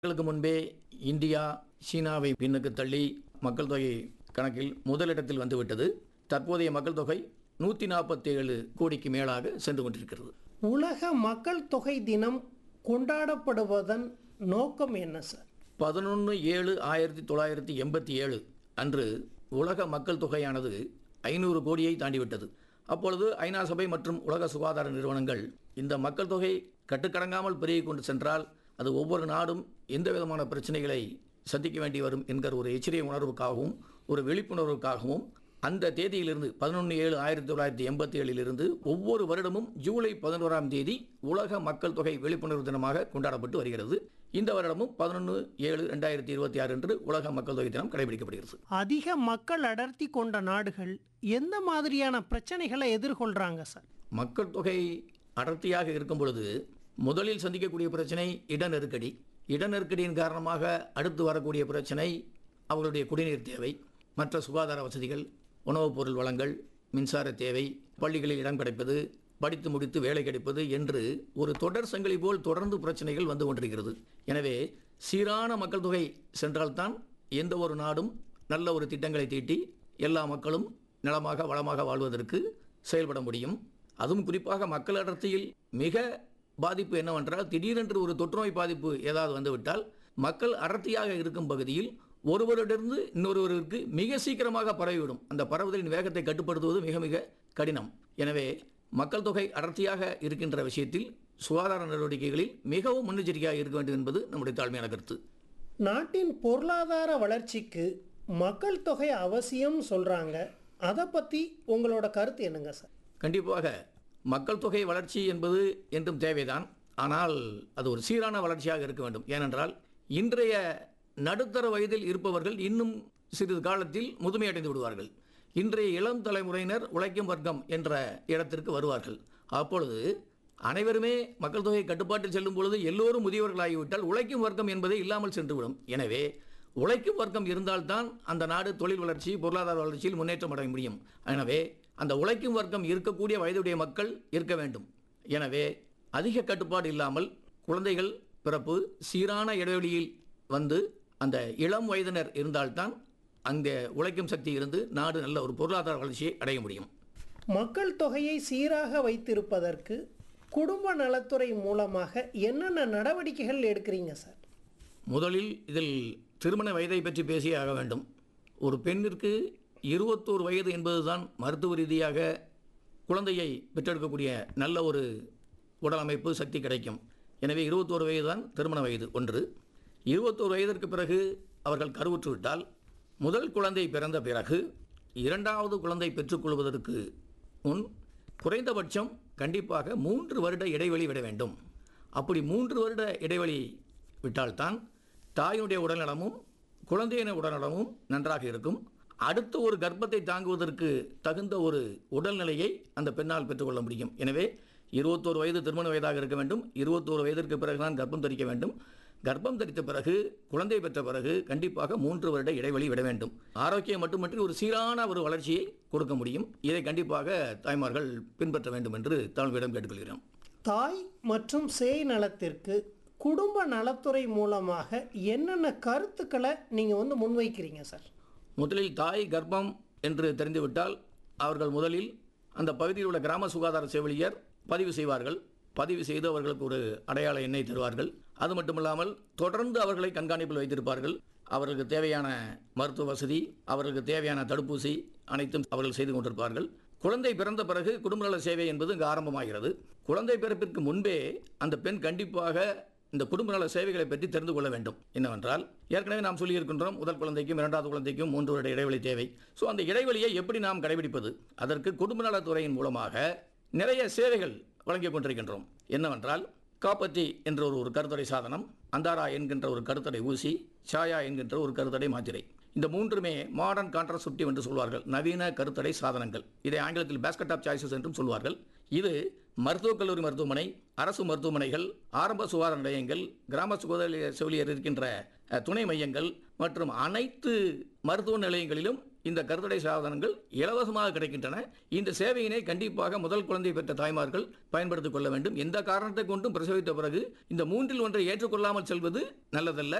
ஆண்டுகளுக்கு முன்பே இந்தியா சீனாவை பின்னுக்கு தள்ளி மக்கள் தொகை கணக்கில் முதலிடத்தில் வந்துவிட்டது தற்போதைய மக்கள் தொகை நூற்றி நாற்பத்தேழு கோடிக்கு மேலாக சென்று கொண்டிருக்கிறது உலக மக்கள் தொகை தினம் கொண்டாடப்படுவதன் நோக்கம் என்ன சார் பதினொன்று ஏழு ஆயிரத்தி தொள்ளாயிரத்தி எண்பத்தி ஏழு அன்று உலக மக்கள் தொகையானது ஐநூறு கோடியை தாண்டிவிட்டது அப்பொழுது ஐநா சபை மற்றும் உலக சுகாதார நிறுவனங்கள் இந்த மக்கள் தொகை கட்டுக்கடங்காமல் பெருகிக் கொண்டு சென்றால் அது ஒவ்வொரு நாடும் எந்த விதமான பிரச்சனைகளை சந்திக்க வேண்டி வரும் என்கிற ஒரு எச்சரிக்கை உணர்வுக்காகவும் ஒரு விழிப்புணர்வுக்காகவும் அந்த தேதியிலிருந்து பதினொன்று ஏழு ஆயிரத்தி தொள்ளாயிரத்தி எண்பத்தி ஏழிலிருந்து ஒவ்வொரு வருடமும் ஜூலை பதினோராம் தேதி உலக மக்கள் தொகை விழிப்புணர்வு தினமாக கொண்டாடப்பட்டு வருகிறது இந்த வருடமும் பதினொன்று ஏழு ரெண்டாயிரத்தி இருபத்தி ஆறு அன்று உலக மக்கள் தொகை தினம் கடைபிடிக்கப்படுகிறது அதிக மக்கள் அடர்த்தி கொண்ட நாடுகள் எந்த மாதிரியான பிரச்சனைகளை எதிர்கொள்றாங்க சார் மக்கள் தொகை அடர்த்தியாக இருக்கும் பொழுது முதலில் சந்திக்கக்கூடிய பிரச்சனை இட நெருக்கடி இட நெருக்கடியின் காரணமாக அடுத்து வரக்கூடிய பிரச்சனை அவர்களுடைய குடிநீர் தேவை மற்ற சுகாதார வசதிகள் உணவுப் பொருள் வளங்கள் மின்சார தேவை பள்ளிகளில் இடம் கிடைப்பது படித்து முடித்து வேலை கிடைப்பது என்று ஒரு தொடர் சங்கிலி போல் தொடர்ந்து பிரச்சனைகள் வந்து கொண்டிருக்கிறது எனவே சீரான மக்கள் தொகை சென்றால்தான் எந்த ஒரு நாடும் நல்ல ஒரு திட்டங்களை தீட்டி எல்லா மக்களும் நலமாக வளமாக வாழ்வதற்கு செயல்பட முடியும் அதுவும் குறிப்பாக மக்கள் அடர்த்தியில் மிக பாதிப்பு என்னவென்றால் திடீரென்று ஒரு தொற்றுநோய் பாதிப்பு ஏதாவது வந்துவிட்டால் மக்கள் அடர்த்தியாக இருக்கும் பகுதியில் ஒருவரிடமிருந்து இன்னொருவருக்கு மிக சீக்கிரமாக பரவிவிடும் அந்த பரவுதலின் வேகத்தை கட்டுப்படுத்துவது மிக மிக கடினம் எனவே மக்கள் தொகை அடர்த்தியாக இருக்கின்ற விஷயத்தில் சுகாதார நடவடிக்கைகளில் மிகவும் முன்னெச்சரிக்கையாக இருக்க வேண்டும் என்பது நம்முடைய தாழ்மையான கருத்து நாட்டின் பொருளாதார வளர்ச்சிக்கு மக்கள் தொகை அவசியம் சொல்றாங்க அதை பத்தி உங்களோட கருத்து என்னங்க சார் கண்டிப்பாக மக்கள் தொகை வளர்ச்சி என்பது என்றும் தேவைதான் ஆனால் அது ஒரு சீரான வளர்ச்சியாக இருக்க வேண்டும் ஏனென்றால் இன்றைய நடுத்தர வயதில் இருப்பவர்கள் இன்னும் சிறிது காலத்தில் முதுமையடைந்து விடுவார்கள் இன்றைய இளம் தலைமுறையினர் உழைக்கும் வர்க்கம் என்ற இடத்திற்கு வருவார்கள் அப்பொழுது அனைவருமே மக்கள் தொகை கட்டுப்பாட்டில் செல்லும் பொழுது எல்லோரும் முதியவர்களாகிவிட்டால் உழைக்கும் வர்க்கம் என்பதே இல்லாமல் சென்றுவிடும் எனவே உழைக்கும் வர்க்கம் இருந்தால்தான் அந்த நாடு தொழில் வளர்ச்சி பொருளாதார வளர்ச்சியில் முன்னேற்றம் அடைய முடியும் எனவே அந்த உழைக்கும் வர்க்கம் இருக்கக்கூடிய வயதுடைய மக்கள் இருக்க வேண்டும் எனவே அதிக கட்டுப்பாடு இல்லாமல் குழந்தைகள் பிறப்பு சீரான இடைவெளியில் வந்து அந்த இளம் வயதினர் இருந்தால்தான் அந்த உழைக்கும் சக்தி இருந்து நாடு நல்ல ஒரு பொருளாதார வளர்ச்சியை அடைய முடியும் மக்கள் தொகையை சீராக வைத்திருப்பதற்கு குடும்ப நலத்துறை மூலமாக என்னென்ன நடவடிக்கைகள் எடுக்கிறீங்க சார் முதலில் இதில் திருமண வயதை பற்றி பேசியே ஆக வேண்டும் ஒரு பெண்ணிற்கு இருபத்தோரு வயது என்பதுதான் மருத்துவ ரீதியாக குழந்தையை பெற்றெடுக்கக்கூடிய நல்ல ஒரு உடல் அமைப்பு சக்தி கிடைக்கும் எனவே இருபத்தோரு வயது தான் திருமண வயது ஒன்று இருபத்தோரு வயதிற்கு பிறகு அவர்கள் கருவுற்று விட்டால் முதல் குழந்தை பிறந்த பிறகு இரண்டாவது குழந்தை பெற்றுக்கொள்வதற்கு முன் குறைந்தபட்சம் கண்டிப்பாக மூன்று வருட இடைவெளி விட வேண்டும் அப்படி மூன்று வருட இடைவெளி விட்டால்தான் தாயினுடைய உடல்நலமும் குழந்தையின உடல்நலமும் நன்றாக இருக்கும் அடுத்த ஒரு கர்ப்பத்தை தாங்குவதற்கு தகுந்த ஒரு உடல்நிலையை அந்த பெண்ணால் பெற்றுக்கொள்ள முடியும் எனவே இருபத்தோரு வயது திருமண வயதாக இருக்க வேண்டும் இருபத்தோரு வயதிற்கு பிறகுதான் கர்ப்பம் தரிக்க வேண்டும் கர்ப்பம் தரித்த பிறகு குழந்தை பெற்ற பிறகு கண்டிப்பாக மூன்று வருட இடைவெளி விட வேண்டும் ஆரோக்கியம் மட்டுமன்றி ஒரு சீரான ஒரு வளர்ச்சியை கொடுக்க முடியும் இதை கண்டிப்பாக தாய்மார்கள் பின்பற்ற வேண்டும் என்று தாழ்மையிடம் கேட்டுக்கொள்கிறோம் தாய் மற்றும் சேய் நலத்திற்கு குடும்ப நலத்துறை மூலமாக என்னென்ன கருத்துக்களை நீங்கள் வந்து முன்வைக்கிறீங்க சார் முதலில் தாய் கர்ப்பம் என்று தெரிந்துவிட்டால் அவர்கள் முதலில் அந்த பகுதியில் உள்ள கிராம சுகாதார செவிலியர் பதிவு செய்வார்கள் பதிவு செய்து அவர்களுக்கு ஒரு அடையாள எண்ணை தருவார்கள் அது மட்டுமில்லாமல் தொடர்ந்து அவர்களை கண்காணிப்பில் வைத்திருப்பார்கள் அவர்களுக்கு தேவையான மருத்துவ வசதி அவர்களுக்கு தேவையான தடுப்பூசி அனைத்தும் அவர்கள் செய்து கொண்டிருப்பார்கள் குழந்தை பிறந்த பிறகு குடும்ப நல சேவை என்பது இங்கு ஆரம்பமாகிறது குழந்தை பிறப்பிற்கு முன்பே அந்த பெண் கண்டிப்பாக இந்த குடும்ப நல சேவைகளை பற்றி தெரிந்து கொள்ள வேண்டும் என்னவென்றால் ஏற்கனவே நாம் சொல்லியிருக்கின்றோம் முதல் குழந்தைக்கும் இரண்டாவது குழந்தைக்கும் மூன்று வருட இடைவெளி தேவை ஸோ அந்த இடைவெளியை எப்படி நாம் கடைபிடிப்பது அதற்கு குடும்ப நலத்துறையின் மூலமாக நிறைய சேவைகள் வழங்கிக் கொண்டிருக்கின்றோம் என்னவென்றால் காப்பத்தி என்ற ஒரு ஒரு கருத்தடை சாதனம் அந்தாரா என்கின்ற ஒரு கருத்தடை ஊசி சாயா என்கின்ற ஒரு கருத்தடை மாத்திரை இந்த மூன்றுமே மாடர்ன் கான்ட்ராசெப்டிவ் என்று சொல்வார்கள் நவீன கருத்தடை சாதனங்கள் இதை ஆங்கிலத்தில் பேஸ்கட் ஆஃப் சாய்ஸஸ் என்றும் சொல்வார்கள் இது மருத்துவக் கல்லூரி மருத்துவமனை அரசு மருத்துவமனைகள் ஆரம்ப சுகாதார நிலையங்கள் கிராம சுகாதார செவிலியர் இருக்கின்ற அஹ், துணை மையங்கள் மற்றும் அனைத்து மருத்துவ நிலையங்களிலும் இந்த கருத்தடை சாதனங்கள் இலவசமாக கிடைக்கின்றன இந்த சேவையினை கண்டிப்பாக முதல் குழந்தை பெற்ற தாய்மார்கள் பயன்படுத்திக் கொள்ள வேண்டும் எந்த காரணத்தை கொண்டும் பிரசவித்த பிறகு இந்த மூன்றில் ஒன்றை ஏற்றுக்கொள்ளாமல் செல்வது நல்லதல்ல